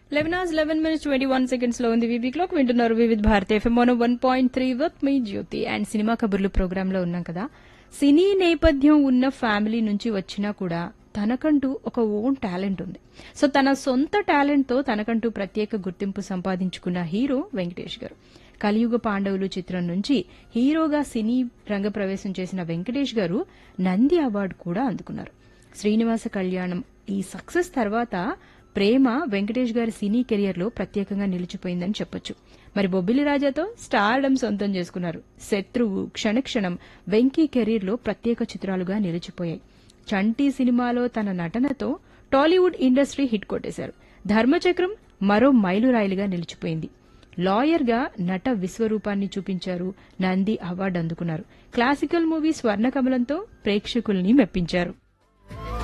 eleven hours eleven minutes twenty one seconds లో ఉంది V B clock వింటున్నారు Vividh Bharati F M one one point three with me Jyothi and cinema కబుర్లు program లో ఉన్నాం కదా సినీ నేపథ్యం ఉన్న ఫ్యామిలీ నుంచి వచ్చినా కూడా తనకంటూ ఒక ఓన్ టాలెంట్ ఉంది సో తన సొంత టాలెంట్ తో తనకంటూ ప్రత్యేక గుర్తింపు సంపాదించుకున్న హీరో వెంకటేష్ గారు కలియుగ పాండవులు చిత్రం నుంచి హీరోగా సినీ రంగ ప్రవేశం చేసిన వెంకటేష్ గారు నంది అవార్డు కూడా అందుకున్నారు శ్రీనివాస కళ్యాణం ఈ సక్సెస్ తర్వాత ప్రేమ వెంకటేష్ గారి సినీ కెరియర్ లో ప్రత్యేకంగా నిలిచిపోయిందని చెప్పొచ్చు మరి బొబ్బిలి రాజాతో స్టార్డమ్ సొంతం చేసుకున్నారు శత్రువు క్షణక్షణం వెంకీ కెరీర్ లో ప్రత్యేక చిత్రాలుగా నిలిచిపోయాయి చంటి సినిమాలో తన నటనతో టాలీవుడ్ ఇండస్ట్రీ హిట్ కొట్టేశారు ధర్మచక్రం మరో మైలురాయిలుగా నిలిచిపోయింది లాయర్ గా నట విశ్వరూపాన్ని చూపించారు నంది అవార్డు అందుకున్నారు క్లాసికల్ మూవీ స్వర్ణకమలంతో ప్రేక్షకుల్ని మెప్పించారు